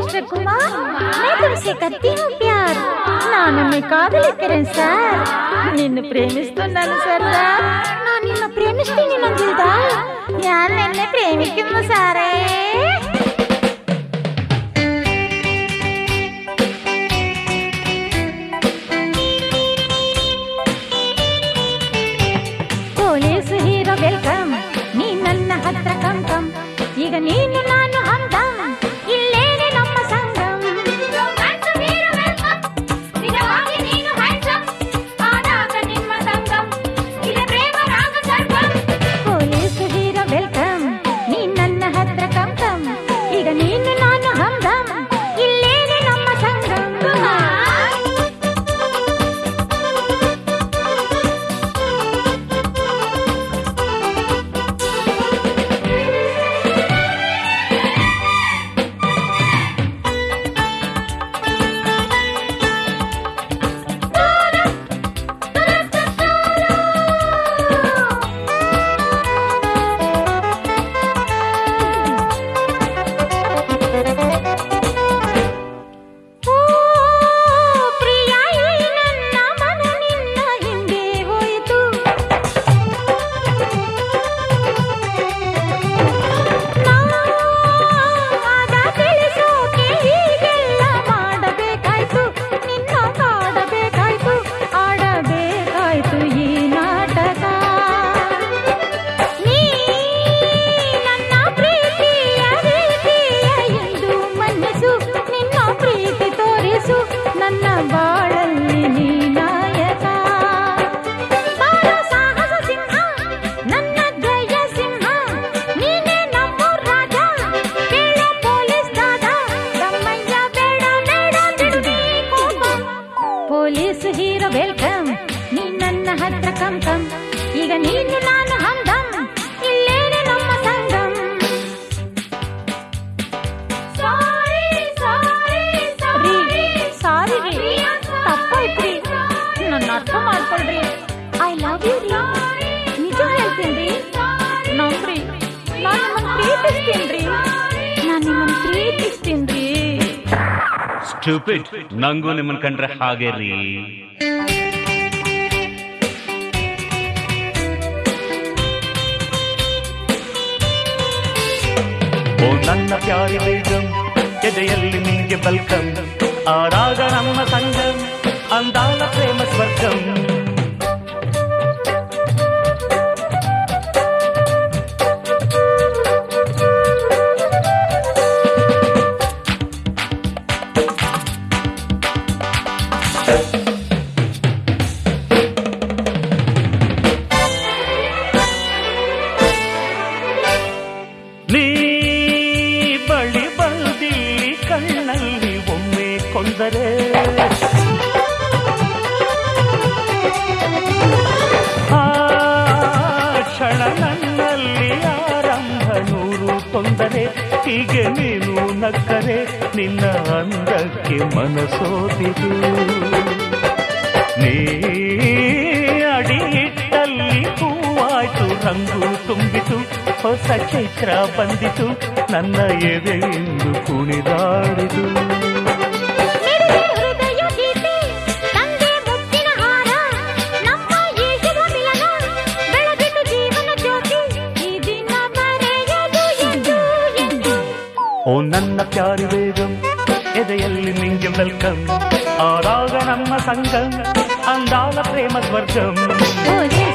mister Kumar मैं तुमसे करती हूँ प्यार ನಾನು ನಿನ್ನ కాదలిக்கிறேன் సార్ నిన్ను ప్రేమిస్తున్నాను సరదా నా నిన్ను ప్రేమిస్తుంది ನಂದಿಲ್ದಾ ഞാൻ നിന്നെ പ്രേമിക്കുന്നു സാറേ ಪೊಲೀಸ್ ಹೀರೋ ವೆಲ್ಕಮ್ ನೀ ನನ್ನ ಹತ್ರ ಕಮ್ ಕಮ್ ಈಗ ನೀನು ನಾನು ಹಂದಂ ಇಲ್ಲೇನೆ ನಮ್ಮ ಸಂಗಮ್ ಪೊಲೀಸ್ ಹೀರೋ ವೆಲ್ಕಮ್ ನೀ ನನ್ನ ಹತ್ರ ಕಮ್ ಕಮ್ ಈಗ ನೀನು ನಾನು ಹಂದಂ ಇಲ್ಲೇನೆ ನಮ್ಮ ಸಂಗಮ್ ಓ ಪ್ರಿಯ ಈ ನನ್ನ ಮನ ನಿನ್ನ ಹಿಂದೆ ಹೋಯಿತು ನಾಗ ತಿಳಿಸೋಕೆ ಹೀಗೆಲ್ಲ ಮಾಡಬೇಕಾಯ್ತು ನಿನ್ನ ಕಾಡಬೇಕಾಯ್ತು ಆಡಬೇಕಾಯ್ತು ಈ ನಾಟಕ ನೀ ನನ್ನ ಪ್ರೀತಿಯ ರೀತಿಯ ಎಂದು ಮನ್ನಿಸು ನಿನ್ನ ಪ್ರೀತಿ ತೋರಿಸು ನನ್ನ ಬಾಳಲ್ಲಿ ನೀ ನಾಯಕ ಬಾಳ ಸಾಹಸ ಸಿಂಹ ನನ್ನ ಜಯ ಸಿಂಹ ನೀನೇ ನಮ್ಮೂರ್ ರಾಜ ಕೇಳೋ ಪೊಲೀಸ್ ದಾದ ತಮ್ಮಯ್ಯ ಬೇಡ ಬೇಡ ಬಿಡು ನೀ ಕೋಪ ಪೊಲೀಸ್ ಹೀರೋ ವೆಲ್ಕಮ್ ನೀ ನನ್ನ ಹತ್ರ ಕಮ್ ಕಮ್ ಈಗ ನೀನು ನಾನು ಹಂದಂ ಇಲ್ಲೇನೆ ನಮ್ಮ ಸಂಗಮ್ ರೀ ಸಾರಿ ರೀ ತಪ್ಪಾಯ್ತ್ರಿ ನನ್ನ ಅರ್ಥ ಮಾಡ್ಕೊಳ್ರಿ ಐ ಲವ್ ಯು ರೀ ನಿಜ ಹೇಳ್ತೀನಿ ರೀ ನೋಡ್ರಿ ನಾನು ನಿಮ್ಮನ್ನ ಪ್ರೀತಿಸ್ತೀನಿ ರೀ ನಾನು ನಿಮ್ಮನ್ನ ಪ್ರೀತಿಸ್ತೀನಿ ರೀ ಸ್ಟೂಪಿಡ್ ನಂಗೂ ನಿಮ್ಮನ್ ಕಂಡ್ರೆ ಹಾಗೆ ರೀ ಓ ನನ್ನ ಪ್ಯಾರಿ ಬೇಗಂ ಎದೆಯಲ್ಲಿ ನಿಂಗೆ ಬಲ್ಕಂ ಆರಾಗ ನಮ್ಮ ಸಂಗಂ ಅಂದಾಲ ಪ್ರೇಮ ಸ್ವರ್ಗಂ ನೀ ಬಳಿ ಬಂದಿ ಕಣ್ಣಲ್ಲಿ ಒಮ್ಮೆ ಕೊಂದರೆ ಆ ಕ್ಷಣ ನನ್ನಲ್ಲಿ ಆರಂಭ ನೂರು ತೊಂದರೆ ಹೀಗೆ ನೀನು ನಕ್ಕರೆ ನಿನ್ನ ಅಂದಕ್ಕೆ ಮನಸೋದಿದು ನೀ ಅಡಿ ಇಟ್ಟಲ್ಲಿ ಹೂವಾಯ್ತು ರಂಗು ತುಂಬಿತು ಹೊಸ ಚೈತ್ರ ಬಂದಿತು ನನ್ನ ಎದೆಯಿಂದ ಕುಣಿದಾಡಿದು ಮಿಡಿದೆ ಹೃದಯ ಗೀತೆ ತಂದೆ ಮುತ್ತಿನ ಹಾರ ನಮ್ಮ ಈ ಶುಭ ಮಿಲನ ಬೆಳಗಿತು ಜೀವನ ಜ್ಯೋತಿ ಈ ದಿನ ಬರೆಯದು ಎಂದು ಎಂದು ಓ ನನ್ನ ಪ್ಯಾರಿ ಬೇಗಂ ಎದೆಯಲ್ಲಿ ನಿಂಗೆ ವೆಲ್ಕಮ್ ಆರಾಗ ನಮ್ಮ ಸಂಗಂ ಅಂದಾಲ ಪ್ರೇಮ ಸ್ವರ್ಗಂ ಓ